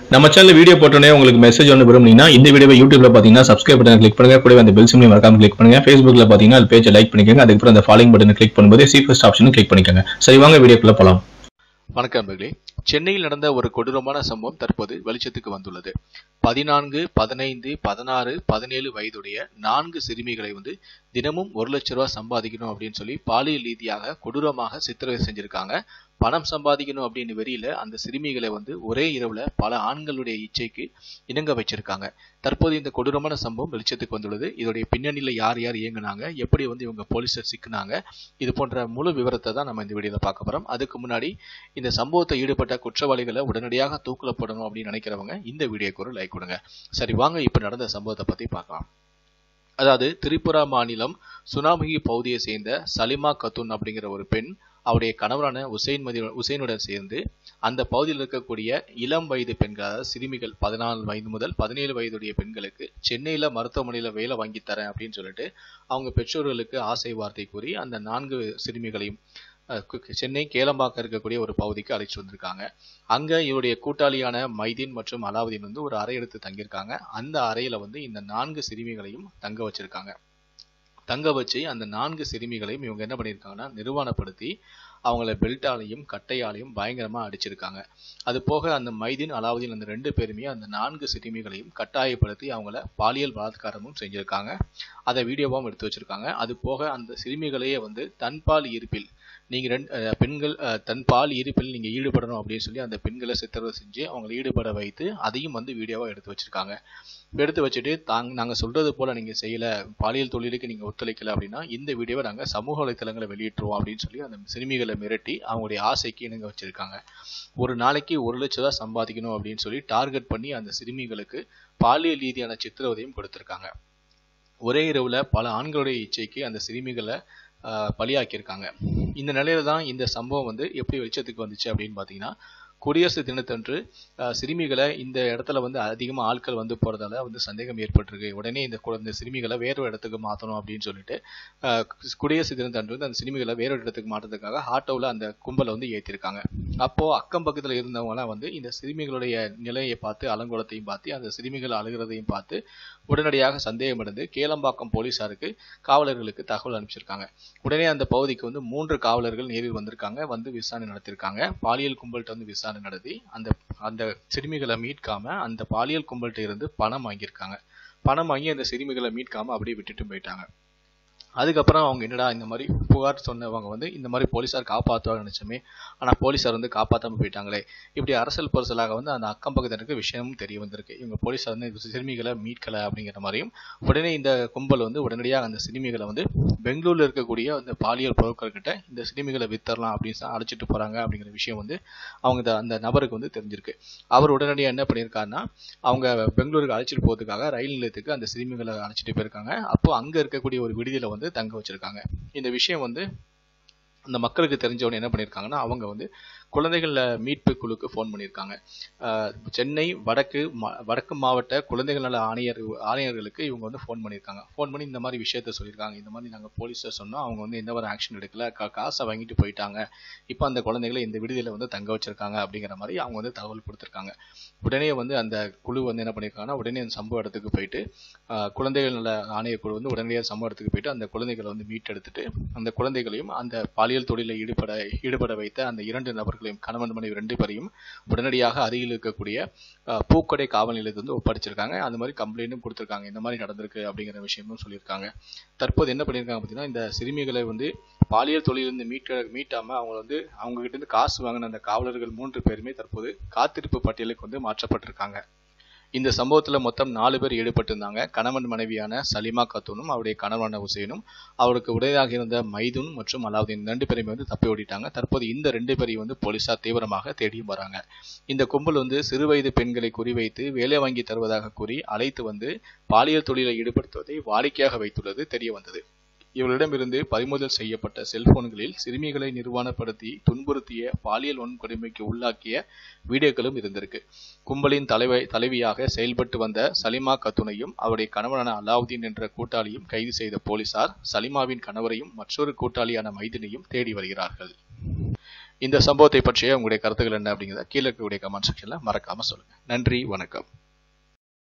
நம்ம channel video போட்டோன்னே உங்களுக்கு மெசேஜ் ஒன்று விரும்புனீங்கன்னா இந்த வீடியோவை யூடியூப்ல பார்த்தீங்கன்னா சப்ஸ்கிரைப் பட்டன் கிளிக் பண்ணுங்க கூடவே அந்த பெல் சிம்லையும் மறக்காம கிளிக் பண்ணுங்க ஃபேஸ்புக்ல பார்த்தீங்கன்னா அது பேஜை லைக் பண்ணிக்கோங்க அதுக்கப்புறம் அந்த ஃபாலோயிங் பட்டனை கிளிக் பண்ணும்போது சி ஃபர்ஸ்ட் ஆப்ஷனும் கிளிக் பண்ணிக்கோங்க சரி வாங்க வீடியோக்குள்ள போலாம் வணக்கம் நண்பர்களே சென்னையில் நடந்த ஒரு கொடூரமான சம்பவம் தற்போது வெளிச்சத்துக்கு வந்துள்ளது பதினான்கு பதினைந்து பதினாறு பதினேழு வயதுடைய நான்கு சிறுமிகளை வந்து தினமும் ஒரு லட்ச ரூபாய் சம்பாதிக்கணும் அப்படின்னு சொல்லி பாலியல் ரீதியாக கொடூரமாக சித்திரவதை செஞ்சிருக்காங்க பணம் சம்பாதிக்கணும் அப்படின்னு வெறியில அந்த சிறுமிகளை வந்து ஒரே இரவுல பல ஆண்களுடைய இச்சைக்கு இணங்க வச்சிருக்காங்க தற்போது இந்த கொடூரமான சம்பவம் வெளிச்சத்துக்கு வந்துள்ளது இதோடைய பின்னணியில யார் யார் இயங்குனாங்க எப்படி வந்து இவங்க போலீஸர் சிக்கினாங்க இது போன்ற முழு விவரத்தை தான் நம்ம இந்த வீடியோல பார்க்க போறோம் அதுக்கு முன்னாடி இந்த சம்பவத்தை ஈடுபட்ட குற்றவாளிகளை உடனடியாக தூக்கில போடணும் அப்படின்னு நினைக்கிறவங்க இந்த வீடியோக்கு ஒரு லைக் கொடுங்க சரி வாங்க இப்ப நடந்த சம்பவத்தை பத்தி பார்க்கலாம் அதாவது திரிபுரா மாநிலம் சுனாமுகி பகுதியை சேர்ந்த சலிமா கத்துன் அப்படிங்கிற ஒரு பெண் அவருடைய கணவரான உசைன் மதி உசைனுடன் சேர்ந்து அந்த பகுதியில் இருக்கக்கூடிய இளம் வயது பெண்கள் அதாவது சிறுமிகள் பதினாலு வயது முதல் பதினேழு வயதுடைய பெண்களுக்கு சென்னையில மருத்துவமனையில வேலை வாங்கி தரேன் அப்படின்னு சொல்லிட்டு அவங்க பெற்றோர்களுக்கு ஆசை வார்த்தை கூறி அந்த நான்கு சிறுமிகளையும் அஹ், கு- சென்னை கேளம்பாக்கம் இருக்கக்கூடிய ஒரு பகுதிக்கு அழைச்சு வந்திருக்காங்க அங்க இவருடைய கூட்டாளியான மைதீன் மற்றும் அலாவுதீன் வந்து ஒரு அறை எடுத்து தங்கியிருக்காங்க அந்த அறையில வந்து இந்த நான்கு சிறுமிகளையும் தங்க வச்சிருக்காங்க தங்க வச்சு அந்த நான்கு சிறுமிகளையும் இவங்க என்ன பண்ணியிருக்காங்கன்னா நிர்வாணப்படுத்தி அவங்கள பெல்ட்டாலையும் கட்டையாலையும் பயங்கரமா அடிச்சிருக்காங்க அது போக அந்த மைதீன் அலாவுதீன் அந்த ரெண்டு பேருமே அந்த நான்கு சிறுமிகளையும் கட்டாயப்படுத்தி அவங்கள பாலியல் பலாத்காரமும் செஞ்சிருக்காங்க அதை வீடியோவாவும் எடுத்து வச்சிருக்காங்க அது போக அந்த சிறுமிகளையே வந்து தன்பால் ஈர்ப்பில் நீங்க ரெண்டு அஹ், பெண்கள் அஹ், தன் பால் ஈர்ப்பில் நீங்க ஈடுபடணும் அப்படின்னு சொல்லி அந்த பெண்களை சித்திரவதை செஞ்சு அவங்களை ஈடுபட வைத்து அதையும் வந்து வீடியோவா எடுத்து வச்சிருக்காங்க எடுத்து வச்சுட்டு தாங்க நாங்க சொல்றது போல நீங்க செய்யல பாலியல் தொழிலுக்கு நீங்க ஒத்துழைக்கல அப்படின்னா இந்த வீடியோவை நாங்க சமூக வலைத்தளங்களை வெளியிட்டுருவோம் அப்படின்னு சொல்லி அந்த சிறுமிகளை மிரட்டி அவங்களுடைய ஆசைக்கு இணங்க வச்சிருக்காங்க ஒரு நாளைக்கு ஒரு லட்ச ரூபாய் சம்பாதிக்கணும் அப்படின்னு சொல்லி டார்கெட் பண்ணி அந்த சிறுமிகளுக்கு பாலியல் ரீதியான சித்திரவதையும் கொடுத்திருக்காங்க ஒரே இரவுல பல ஆண்களுடைய இச்சைக்கு அந்த சிறுமிகளை ஆஹ், பலியாக்கியிருக்காங்க இந்த நிலையில தான் இந்த சம்பவம் வந்து எப்படி வெளிச்சத்துக்கு வந்துச்சு அப்படின்னு பார்த்தீங்கன்னா குடியரசு தினத்தன்று ஆஹ், சிறுமிகளை இந்த இடத்துல வந்து அதிகமாக ஆட்கள் வந்து போறதால வந்து சந்தேகம் ஏற்பட்டிருக்கு உடனே இந்த கு- இந்த சிறுமிகளை வேற ஒரு இடத்துக்கு மாற்றணும் அப்படின்னு சொல்லிட்டு ஆஹ், கு- குடியரசு தினத்தன்று வந்து அந்த சிறுமிகளை வேற ஒரு இடத்துக்கு மாற்றதுக்காக ஆட்டோவில் அந்த கும்பலை வந்து ஏற்றிருக்காங்க அப்போ அக்கம் பக்கத்தில் இருந்தவங்கலாம் வந்து இந்த சிறுமிகளுடைய நிலையை பார்த்து அலங்கோலத்தையும் பார்த்து அந்த சிறுமிகள் அழுகிறதையும் பார்த்து உடனடியாக சந்தேகமடைந்து கேளம்பாக்கம் போலீசாருக்கு காவலர்களுக்கு தகவல் அனுப்பிச்சிருக்காங்க உடனே அந்த பகுதிக்கு வந்து மூன்று காவலர்கள் நேரில் வந்திருக்காங்க வந்து விசாரணை நடத்திருக்காங்க பாலியல் கும்பல்கிட்ட வந்து விசாரணை நடத்தி அந்த அந்த சிறுமிகளை மீட்காம அந்த பாலியல் கும்பல்கிட்ட இருந்து பணம் வாங்கியிருக்காங்க பணம் வாங்கி அந்த சிறுமிகளை மீட்காம அப்படியே விட்டுட்டு போயிட்டாங்க அதுக்கப்புறம் அவங்க என்னடா இந்த மாதிரி புகார் சொன்னவங்க வந்து இந்த மாதிரி போலீஸார் காப்பாற்றுவாங்க நினைச்சோமே ஆனா போலீஸார் வந்து காப்பாத்தாம போயிட்டாங்களே இப்படி அரசியல் பரிசலாக வந்து அந்த அக்கம் பக்கத்தினருக்கு விஷயமும் தெரிய வந்திருக்கு இவங்க போலீஸார் வந்து இந்த சிறுமிகளை மீட்கல அப்படிங்கிற மாதிரியும் உடனே இந்த கும்பல் வந்து உடனடியாக அந்த சிறுமிகளை வந்து பெங்களூர்ல இருக்கக்கூடிய அந்த பாலியல் பொருட்கள்கிட்ட இந்த சிறுமிகளை வித்தரலாம் அப்படின்னு சொல்லி அழைச்சிட்டு போறாங்க அப்படிங்கிற விஷயம் வந்து அவங்க இந்த- அந்த நபருக்கு வந்து தெரிஞ்சிருக்கு அவர் உடனடியாக என்ன பண்ணியிருக்காருன்னா அவங்க பெங்களூருக்கு அழைச்சிட்டு போறதுக்காக ரயில் நிலையத்துக்கு அந்த சிறுமிகளை அழைச்சிட்டு போயிருக்காங்க அப்போ அங்க இருக்கக்கூடிய ஒரு விடுதியில வந்து தங்க வச்சிருக்காங்க இந்த விஷயம் வந்து அந்த மக்களுக்கு தெரிஞ்சவொடனே என்ன பண்ணியிருக்காங்கன்னா அவங்க வந்து குழந்தைகள் மீட்பு குழுக்கு ஃபோன் பண்ணியிருக்காங்க ஆஹ் சென்னை வடக்கு மா- வடக்கு மாவட்ட குழந்தைகள் நல ஆணையர் ஆணையர்களுக்கு இவங்க வந்து ஃபோன் பண்ணியிருக்காங்க ஃபோன் பண்ணி இந்த மாதிரி விஷயத்த சொல்லியிருக்காங்க இந்த மாதிரி நாங்கள் போலீஸை சொன்னோம் அவங்க வந்து எந்த ஒரு ஆக்ஷன் எடுக்கல கா- காசை வாங்கிட்டு போயிட்டாங்க இப்போ அந்த குழந்தைகளை இந்த விடுதியில வந்து தங்க வச்சிருக்காங்க அப்படிங்கிற மாதிரி அவங்க வந்து தகவல் கொடுத்துருக்காங்க உடனே வந்து அந்த குழு வந்து என்ன பண்ணியிருக்காங்கன்னா உடனே அந்த சம்பவ இடத்துக்கு போயிட்டு ஆஹ் குழந்தைகள் நல ஆணையர் குழு வந்து உடனடியாக சம்பவ இடத்துக்கு போயிட்டு அந்த குழந்தைகளை வந்து மீட்டெடுத்துட்டு அந்த குழந்தைகளையும் அந்த பாலியல் தொழிலில் ஈடுபட ஈடுபட வைத்த அந்த இரண்டு நபர்களையும் கணவன் மனைவி ரெண்டு பேரையும் உடனடியாக அருகில் இருக்கக்கூடிய ஆஹ், பூக்கடை காவல் நிலையத்தில் வந்து ஒப்படைச்சிருக்காங்க அந்த மாதிரி கம்ப்ளைண்ட்டும் கொடுத்துருக்காங்க இந்த மாதிரி நடந்திருக்கு அப்படிங்கிற விஷயமும் சொல்லியிருக்காங்க தற்போது என்ன பண்ணியிருக்காங்க பார்த்தீங்கன்னா இந்த சிறுமிகளை வந்து பாலியல் தொழிலிருந்து மீட்க மீட்டாம அவங்க வந்து அவங்க கிட்ட இருந்து காசு வாங்கின அந்த காவலர்கள் மூன்று பேருமே தற்போது காத்திருப்பு பட்டியலுக்கு வந்து மாற்றப்பட்டிருக்காங்க இந்த சம்பவத்துல மொத்தம் நாலு பேர் ஈடுபட்டிருந்தாங்க கணவன் மனைவியான சலிமா கத்தூனும் அவருடைய கணவனான ஹுசைனும் அவருக்கு உடையதாக இருந்த மைதுன் மற்றும் அலாவுதீன் ரெண்டு பேருமே வந்து தப்பி ஓடிட்டாங்க தற்போது இந்த ரெண்டு பேரையும் வந்து போலீசார் தீவிரமாக தேடியும் வராங்க இந்த கும்பல் வந்து சிறுவயது பெண்களை குறிவைத்து வேலை வாங்கி தருவதாக கூறி அழைத்து வந்து பாலியல் தொழிலை ஈடுபடுத்துவதை வாடிக்கையாக வைத்துள்ளது தெரிய வந்தது இவர்களிடமிருந்து பறிமுதல் செய்யப்பட்ட செல்போன்களில் சிறுமிகளை நிர்வாணப்படுத்தி துன்புறுத்திய பாலியல் வன்கொடுமைக்கு உள்ளாக்கிய வீடியோக்களும் இருந்திருக்கு கும்பலின் தலைவை தலைவியாக செயல்பட்டு வந்த சலிமா கத்துனையும் அவருடைய கணவனான அலாவுதீன் என்ற கூட்டாளியும் கைது செய்த போலீசார் சலிமாவின் கணவரையும் மற்றொரு கூட்டாளியான மைதினையும் தேடி வருகிறார்கள் இந்த சம்பவத்தை பற்றிய உங்களுடைய கருத்துக்கள் என்ன அப்படிங்கிறத கீழே இருக்கக்கூடிய கமெண்ட் செக்ஷன்ல மறக்காம சொல்லுங்க நன்றி வணக்கம்